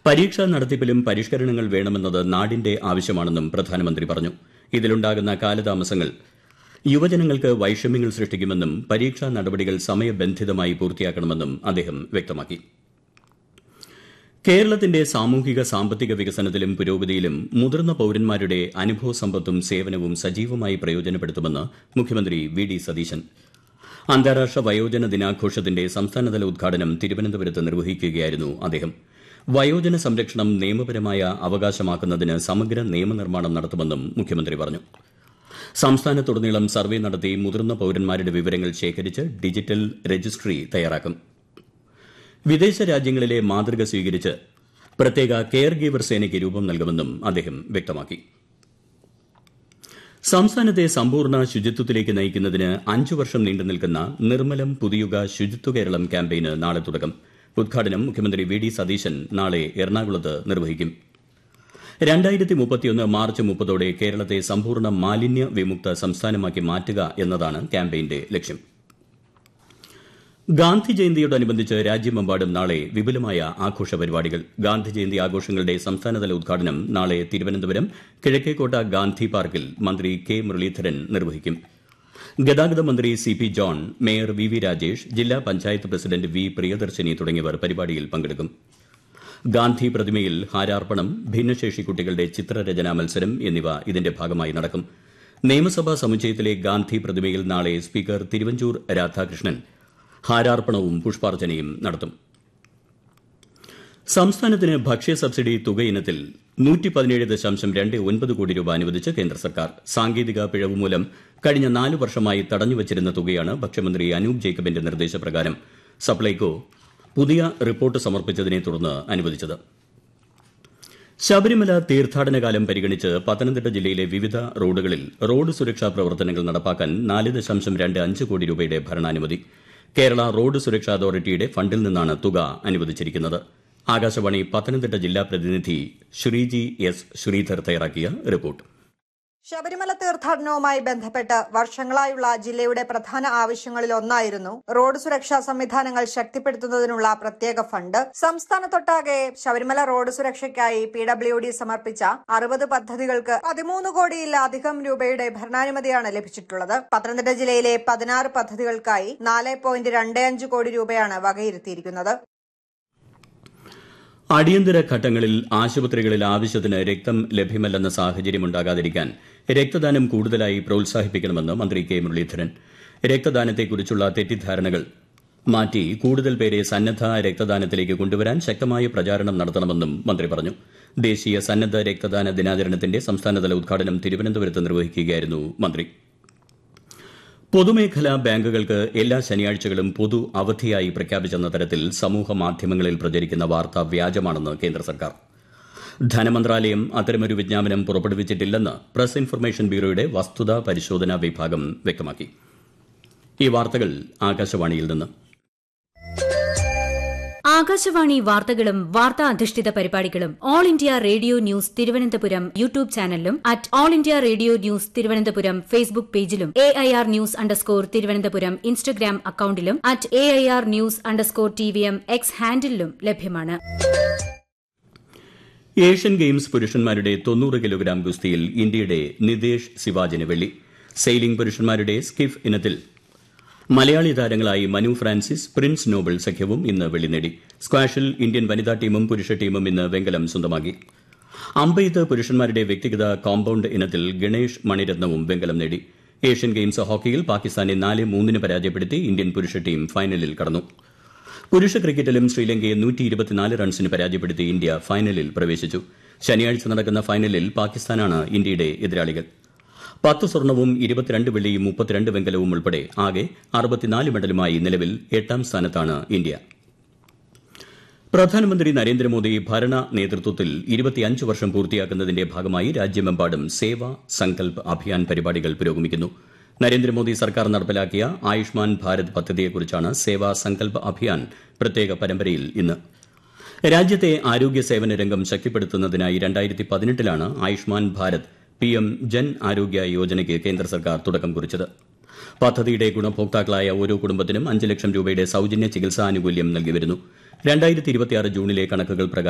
പരീക്ഷാ നടത്തിപ്പിലും പരിഷ്കരണങ്ങൾ വേണമെന്നത് നാടിന്റെ ആവശ്യമാണെന്നും പ്രധാനമന്ത്രി പറഞ്ഞു ഇതിലുണ്ടാകുന്ന കാലതാമസങ്ങൾ യുവജനങ്ങൾക്ക് വൈഷമ്യങ്ങൾ സൃഷ്ടിക്കുമെന്നും പരീക്ഷാ നടപടികൾ സമയബന്ധിതമായി പൂർത്തിയാക്കണമെന്നും അദ്ദേഹം വ്യക്തമാക്കി കേരളത്തിന്റെ സാമൂഹിക സാമ്പത്തിക വികസനത്തിലും പുരോഗതിയിലും മുതിർന്ന പൌരന്മാരുടെ അനുഭവസമ്പത്തും സേവനവും സജീവമായി പ്രയോജനപ്പെടുത്തുമെന്ന് മുഖ്യമന്ത്രി വി ഡി സതീശൻ അന്താരാഷ്ട്ര വയോജന ദിനാഘോഷത്തിന്റെ സംസ്ഥാനതല ഉദ്ഘാടനം തിരുവനന്തപുരത്ത് നിർവഹിക്കുകയായിരുന്നു അദ്ദേഹം വയോജന സംരക്ഷണം നിയമപരമായ അവകാശമാക്കുന്നതിന് സമഗ്ര നിയമനിർമ്മാണം നടത്തുമെന്നും മുഖ്യമന്ത്രി പറഞ്ഞു സംസ്ഥാനത്തുടനീളം സർവേ നടത്തി മുതിർന്ന പൌരന്മാരുടെ വിവരങ്ങൾ ശേഖരിച്ച് ഡിജിറ്റൽ രജിസ്ട്രി തയ്യാറാക്കും വിദേശ രാജ്യങ്ങളിലെ മാതൃക സ്വീകരിച്ച് പ്രത്യേക കെയർ ഗീവർ സേനയ്ക്ക് രൂപം നൽകുമെന്നും അദ്ദേഹം വ്യക്തമാക്കി സംസ്ഥാനത്തെ സമ്പൂർണ്ണ ശുചിത്വത്തിലേക്ക് നയിക്കുന്നതിന് അഞ്ചു വർഷം നീണ്ടു നിൽക്കുന്ന നിർമ്മലം പുതിയുഗ ശുചിത്വ കേരളം ക്യാമ്പയിന് നാളെ തുടക്കം ഉദ്ഘാടനം മുഖ്യമന്ത്രി വി ഡി സതീശൻ നാളെ എറണാകുളത്ത് നിർവഹിക്കും രണ്ടായിരത്തി മുപ്പത്തിയൊന്ന് മാർച്ച് മുപ്പതോടെ കേരളത്തെ സമ്പൂർണ്ണ മാലിന്യ വിമുക്ത സംസ്ഥാനമാക്കി മാറ്റുക എന്നതാണ് ക്യാമ്പയിന്റെ ലക്ഷ്യം ഗാന്ധി ജയന്തിയോടനുബന്ധിച്ച് രാജ്യമെമ്പാടും നാളെ വിപുലമായ ആഘോഷ പരിപാടികൾ ഗാന്ധി ജയന്തി ആഘോഷങ്ങളുടെ സംസ്ഥാനതല ഉദ്ഘാടനം നാളെ തിരുവനന്തപുരം കിഴക്കേക്കോട്ട ഗാന്ധി പാർക്കിൽ മന്ത്രി കെ മുരളീധരൻ നിർവഹിക്കും ഗതാഗത മന്ത്രി C P John mayor V V Rajesh ജില്ലാ പഞ്ചായത്ത് പ്രസിഡന്റ് വി പ്രിയദർശിനി തുടങ്ങിയവർ പരിപാടിയിൽ പങ്കെടുക്കും ഗാന്ധി പ്രതിമയിൽ ഹാരാർപ്പണം ഭിന്നശേഷി കുട്ടികളുടെ ചിത്രരചനാ മത്സരം എന്നിവ ഇതിന്റെ ഭാഗമായി നടക്കും നിയമസഭാ സമുച്ചയത്തിലെ ഗാന്ധി പ്രതിമയിൽ നാളെ സ്പീക്കർ തിരുവഞ്ചൂർ രാധാകൃഷ്ണൻ ഹാരാർപ്പണവും പുഷ്പാർച്ചനയും നടത്തും സംസ്ഥാനത്തിന് ഭക്ഷ്യ സബ്സിഡി തുക ഇനത്തിൽ നൂറ്റി പതിനേഴ് ദശാംശം രണ്ട് ഒൻപത് കോടി രൂപ അനുവദിച്ച് കേന്ദ്ര സർക്കാർ സാങ്കേതിക പിഴവ് മൂലം കഴിഞ്ഞ നാല് വർഷമായി തടഞ്ഞുവച്ചിരുന്ന തുകയാണ് ഭക്ഷ്യമന്ത്രി അനൂപ് ജേക്കബിന്റെ നിർദ്ദേശപ്രകാരം സപ്ലൈകോ പുതിയ റിപ്പോർട്ട് സമർപ്പിച്ചതിനെ തുടർന്ന് അനുവദിച്ചത് ശബരിമല തീർത്ഥാടന കാലം പരിഗണിച്ച് പത്തനംതിട്ട ജില്ലയിലെ വിവിധ റോഡുകളിൽ റോഡ് സുരക്ഷാ പ്രവർത്തനങ്ങൾ നടപ്പാക്കാൻ നാല് ദശാംശം രണ്ട് അഞ്ച് കോടി രൂപയുടെ ഭരണാനുമതി കേരള റോഡ് സുരക്ഷാ അതോറിറ്റിയുടെ ഫണ്ടിൽ നിന്നാണ് തുക അനുവദിച്ചിരിക്കുന്നത് ആകാശവാണി പത്തനംതിട്ട ജില്ലാ പ്രതിനിധി ശ്രീജി എസ് ശ്രീധർ തയ്യാറാക്കിയ റിപ്പോർട്ട് ശബരിമല തീർത്ഥാടനവുമായി ബന്ധപ്പെട്ട് വർഷങ്ങളായുള്ള ജില്ലയുടെ പ്രധാന ആവശ്യങ്ങളിൽ ഒന്നായിരുന്നു റോഡ് സുരക്ഷാ സംവിധാനങ്ങൾ ശക്തിപ്പെടുത്തുന്നതിനുള്ള പ്രത്യേക ഫണ്ട് സംസ്ഥാനത്തൊട്ടാകെ ശബരിമല റോഡ് സുരക്ഷയ്ക്കായി പി ഡബ്ല്യു ഡി സമർപ്പിച്ച അറുപത് പദ്ധതികൾക്ക് പതിമൂന്ന് കോടിയിലധികം രൂപയുടെ ഭരണാനുമതിയാണ് ലഭിച്ചിട്ടുള്ളത് പത്തനംതിട്ട ജില്ലയിലെ പതിനാറ് പദ്ധതികൾക്കായി നാല് പോയിന്റ് രണ്ട് അഞ്ച് കോടി രൂപയാണ് വകയിരുത്തിയിരിക്കുന്നത് അടിയന്തര ഘട്ടങ്ങളിൽ ആശുപത്രികളിൽ ആവശ്യത്തിന് രക്തം ലഭ്യമല്ലെന്ന സാഹചര്യമുണ്ടാകാതിരിക്കാൻ രക്തദാനം കൂടുതലായി പ്രോത്സാഹിപ്പിക്കണമെന്ന് മന്ത്രി കെ മുരളീധരൻ രക്തദാനത്തെക്കുറിച്ചുള്ള തെറ്റിദ്ധാരണകൾ മാറ്റി കൂടുതൽ പേരെ സന്നദ്ധ രക്തദാനത്തിലേക്ക് കൊണ്ടുവരാൻ ശക്തമായ പ്രചാരണം നടത്തണമെന്നും മന്ത്രി പറഞ്ഞു ദേശീയ സന്നദ്ധ രക്തദാന ദിനാചരണത്തിന്റെ സംസ്ഥാനതല ഉദ്ഘാടനം തിരുവനന്തപുരത്ത് നിർവഹിക്കുകയായിരുന്നു മന്ത്രി പൊതുമേഖലാ ബാങ്കുകൾക്ക് എല്ലാ ശനിയാഴ്ചകളും പൊതു അവധിയായി പ്രഖ്യാപിച്ചെന്ന തരത്തിൽ സമൂഹ മാധ്യമങ്ങളിൽ പ്രചരിക്കുന്ന വാർത്ത വ്യാജമാണെന്ന് കേന്ദ്ര സർക്കാർ ധനമന്ത്രാലയം അത്തരമൊരു വിജ്ഞാപനം പുറപ്പെടുവിച്ചിട്ടില്ലെന്ന് പ്രസ് ഇൻഫർമേഷൻ ബ്യൂറോയുടെ വസ്തുതാ പരിശോധനാ വിഭാഗം വ്യക്തമാക്കി ഈ വാർത്തകൾ ആകാശവാണിയിൽ നിന്ന് ആകാശവാണി വാർത്തകളും വാർത്താ അധിഷ്ഠിത പരിപാടികളും all India radio news Thiruvananthapuram YouTube ചാനലിലും at all India radio news Thiruvananthapuram Facebook പേജിലും A I R news underscore Thiruvananthapuram Instagram അക്കൌണ്ടിലും at A I R news underscore T V M X ഹാൻഡിലും ലഭ്യമാണ് ഏഷ്യൻ ഗെയിംസ് പുരുഷന്മാരുടെ തൊണ്ണൂറ് കിലോഗ്രാം ഗുസ്തിയിൽ ഇന്ത്യയുടെ നിതേഷ് സിവാജിന് വെള്ളി സെയിലിംഗ് പുരുഷന്മാരുടെ സ്കിഫ് ഇനത്തിൽ മലയാളി താരങ്ങളായി മനു ഫ്രാൻസിസ് പ്രിൻസ് നോബൽ സഖ്യവും ഇന്ന് വെള്ളി നേടി സ്ക്വാഷിൽ ഇന്ത്യൻ വനിതാ ടീമും പുരുഷ ടീമും ഇന്ന് വെങ്കലം സ്വന്തമാക്കി അമ്പെയ്ത്ത് പുരുഷന്മാരുടെ വ്യക്തിഗത കോമ്പൌണ്ട് ഇനത്തിൽ ഗണേഷ് മണിരത്നവും വെങ്കലം നേടി ഏഷ്യൻ ഗെയിംസ് ഹോക്കിയിൽ പാകിസ്ഥാനെ നാല് മൂന്നിന് പരാജയപ്പെടുത്തി ഇന്ത്യൻ പുരുഷ ടീം ഫൈനലിൽ കടന്നു പുരുഷ ക്രിക്കറ്റിലും ശ്രീലങ്കയെ നൂറ്റി ഇരുപത്തിനാല് റൺസിന് പരാജയപ്പെടുത്തി ഇന്ത്യ ഫൈനലിൽ പ്രവേശിച്ചു ശനിയാഴ്ച നടക്കുന്ന ഫൈനലിൽ പാകിസ്ഥാനാണ് ഇന്ത്യയുടെ എതിരാളികൾ പത്ത് സ്വർണവും ഇരുപത്തിരണ്ട് വെള്ളിയും മുപ്പത്തിരണ്ട് വെങ്കലവും ഉൾപ്പെടെ ആകെ അറുപത്തിനാല് മെഡലുമായി നിലവിൽ എട്ടാം സ്ഥാനത്താണ് ഇന്ത്യ പ്രധാനമന്ത്രി നരേന്ദ്രമോദി ഭരണ നേതൃത്വത്തിൽ ഇരുപത്തിയഞ്ച് വർഷം പൂർത്തിയാക്കുന്നതിന്റെ ഭാഗമായി രാജ്യമെമ്പാടും സേവാ സങ്കൽപ് അഭിയാൻ പരിപാടികൾ പുരോഗമിക്കുന്നു നരേന്ദ്രമോദി സർക്കാർ നടപ്പിലാക്കിയ ആയുഷ്മാൻ ഭാരത് പദ്ധതിയെക്കുറിച്ചാണ് സേവാ സങ്കൽപ് അഭിയാൻ പ്രത്യേക പരമ്പരയിൽ ഇന്ന് രാജ്യത്തെ ആരോഗ്യ സേവന രംഗം ശക്തിപ്പെടുത്തുന്നതിനായി രണ്ടായിരത്തി പതിനെട്ടിലാണ് ആയുഷ്മാൻ ഭാരത് പി എം ജൻ ആരോഗ്യ യോജനയ്ക്ക് കേന്ദ്ര സർക്കാർ തുടക്കം കുറിച്ചത് പദ്ധതിയുടെ ഗുണഭോക്താക്കളായ ഓരോ കുടുംബത്തിനും അഞ്ച് ലക്ഷം രൂപയുടെ സൌജന്യ ചികിത്സാ ആനുകൂല്യം നൽകി വരുന്നു രണ്ടായിരത്തി ഇരുപത്തിയാറ് ജൂണിലെ കണക്കുകൾ പ്രകാരം